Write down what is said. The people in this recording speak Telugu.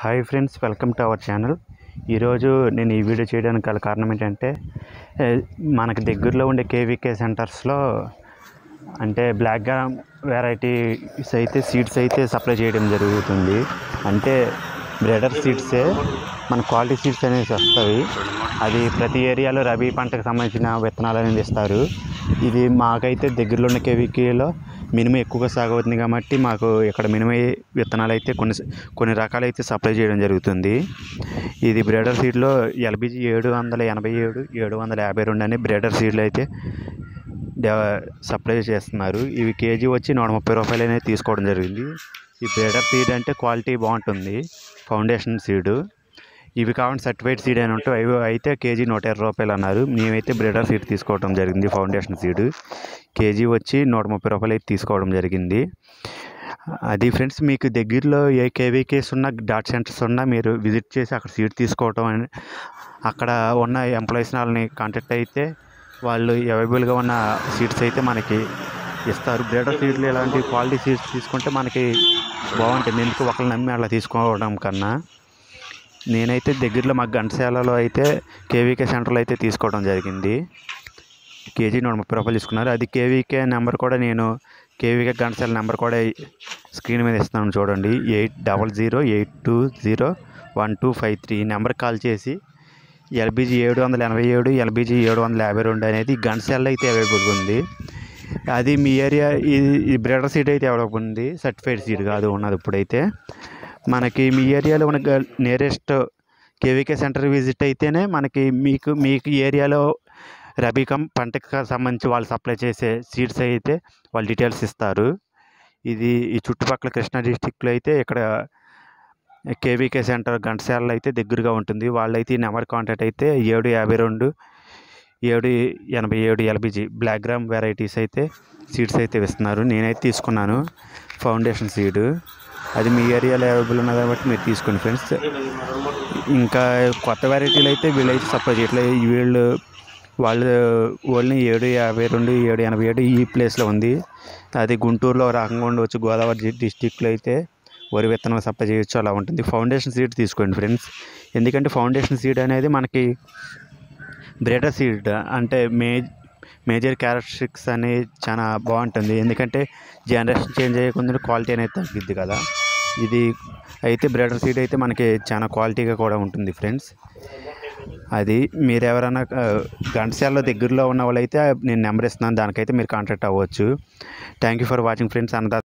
hi friends welcome to our channel ఈరోజు నేను ఈ వీడియో చేయడానికి గల కారణం ఏంటంటే ఏ, మనకు దగ్గరలో ఉండే కేవీకే సెంటర్స్లో అంటే బ్లాక్ గ్రామ్ వెరైటీస్ అయితే సీడ్స్ అయితే సప్లై చేయడం జరుగుతుంది అంటే బ్రెడర్ సీడ్సే మన క్వాలిటీ సీడ్స్ అనేవి వస్తాయి అది ప్రతి ఏరియాలో రబీ పంటకు సంబంధించిన విత్తనాలు అనేది ఇస్తారు ఇది మాకైతే దగ్గరలో ఉన్న కేవీకేలో మినిమం ఎక్కువగా సాగు అవుతుంది కాబట్టి మాకు ఇక్కడ మినిమం విత్తనాలు అయితే కొన్ని కొన్ని రకాలు అయితే సప్లై చేయడం జరుగుతుంది ఇది బ్రేడర్ సీడ్లో ఎల్బిజి ఏడు వందల ఎనభై ఏడు ఏడు వందల యాభై రెండు అనే బ్రేడర్ సీడ్లు అయితే డే- సప్లై చేస్తున్నారు ఇవి కేజీ వచ్చి నూట ముప్పై రూపాయలు అనేది తీసుకోవడం జరిగింది ఈ బ్రేడర్ సీడ్ అంటే క్వాలిటీ బాగుంటుంది ఫౌండేషన్ సీడ్ ఇవి కావాలంటే సర్టిఫైడ్ సీడ్ అని ఉంటాయి అవి అయితే కేజీ నూట ఇరవై రూపాయలు అన్నారు మేమైతే బ్రేడర్ సీడ్ తీసుకోవడం జరిగింది ఫౌండేషన్ సీడ్ కేజీ వచ్చి నూట ముప్పై రూపాయలు అయితే తీసుకోవడం జరిగింది అది ఫ్రెండ్స్ మీకు దగ్గరలో ఏ కేవీకేస్ ఉన్న డాట్ సెంటర్స్ ఉన్నా మీరు విజిట్ చేసి అక్కడ సీట్ తీసుకోవటం అని అక్కడ ఉన్న ఎంప్లాయీస్ వాళ్ళని కాంటాక్ట్ అయితే వాళ్ళు అవైలబుల్గా ఉన్న సీట్స్ అయితే మనకి ఇస్తారు బ్రేడర్ సీట్లు ఇలాంటి క్వాలిటీ సీట్స్ తీసుకుంటే మనకి బాగుంటుంది ఎందుకు ఒకళ్ళు నమ్మి అలా తీసుకోవడం కన్నా నేనైతే దగ్గరలో మా ఘంటసాలలో అయితే కేవీకే సెంటర్లో అయితే తీసుకోవడం జరిగింది కేజీ నూట ముప్పై రూపాయలు తీసుకున్నారు అది కేవీకే నెంబర్ కూడా నేను కేవీకే ఘంటసాల నెంబర్ కూడా స్క్రీన్ మీద ఇస్తున్నాను చూడండి eight double zero eight two zero one two five three ఈ నెంబర్కి కాల్ చేసి ఎల్బీజీ ఏడు వందల ఎనభై ఏడు ఎల్బీజీ ఏడు వందల యాభై రెండు అనేది ఘంటసాలలో అయితే అవైలబుల్గా ఉంది అది మీ ఏరియా ఇది ఈ బ్రెడర్ సీట్ అయితే అవైలబుల్ ఉంది సర్టిఫైడ్ సీట్ కాదు ఉన్నది ఇప్పుడైతే మనకి మీ ఏరియాలో ఉన్న నియరెస్ట్ కేవీకే సెంటర్ విజిట్ అయితేనే మనకి మీకు మీకు ఏరియాలో రబీకం పంటకు సంబంధించి వాళ్ళు సప్లై చేసే సీడ్స్ అయితే వాళ్ళు డీటెయిల్స్ ఇస్తారు ఇది ఈ చుట్టుపక్కల కృష్ణా డిస్టిక్లో అయితే ఇక్కడ కేవీకే సెంటర్ ఘంటసాలలో అయితే దగ్గరగా ఉంటుంది వాళ్ళైతే ఈ నెంబర్ కాంటాక్ట్ అయితే ఏడు యాభై రెండు ఏడు ఎనభై ఏడు ఎల్బిజి బ్లాక్ గ్రామ్ వెరైటీస్ అయితే సీడ్స్ అయితే ఇస్తున్నారు నేనైతే తీసుకున్నాను ఫౌండేషన్ సీడ్ అది మీ ఏరియాలో అవైలబుల్ ఉన్నది కాబట్టి మీరు తీసుకోండి ఫ్రెండ్స్ ఇంకా కొత్త వెరైటీలు అయితే వీళ్ళైతే సప్లై చేయట్లేదు వీళ్ళు వాళ్ళు ఓన్లీ ఏడు యాభై రెండు ఏడు ఎనభై ఏడు ఈ ప్లేస్లో ఉంది అది గుంటూరులో ఒక రకంగా ఉండవచ్చు గోదావరి డిస్టిక్లో అయితే వరి విత్తనం సప్లై చేయొచ్చు అలా ఉంటుంది ఫౌండేషన్ సీడ్ తీసుకోండి ఫ్రెండ్స్ ఎందుకంటే ఫౌండేషన్ సీడ్ అనేది మనకి బ్రేడర్ సీడ్ అంటే మే మేజర్ క్యారెక్టరిస్టిక్స్ అనేవి చాలా బాగుంటుంది ఎందుకంటే జనరేషన్ చేంజ్ అయ్యకుండా క్వాలిటీ అనేది తగ్గిద్ది కదా ఇది అయితే బ్రేడర్ సీడ్ అయితే మనకి చాలా క్వాలిటీగా కూడా ఉంటుంది ఫ్రెండ్స్ అది మీరు ఎవరైనా ఆ, ఘంటసాలలో దగ్గరలో ఉన్న వాళ్ళైతే నేను నెంబర్ ఇస్తున్నాను దానికైతే మీరు కాంటాక్ట్ అవ్వచ్చు thank you for watching friends అన్నదా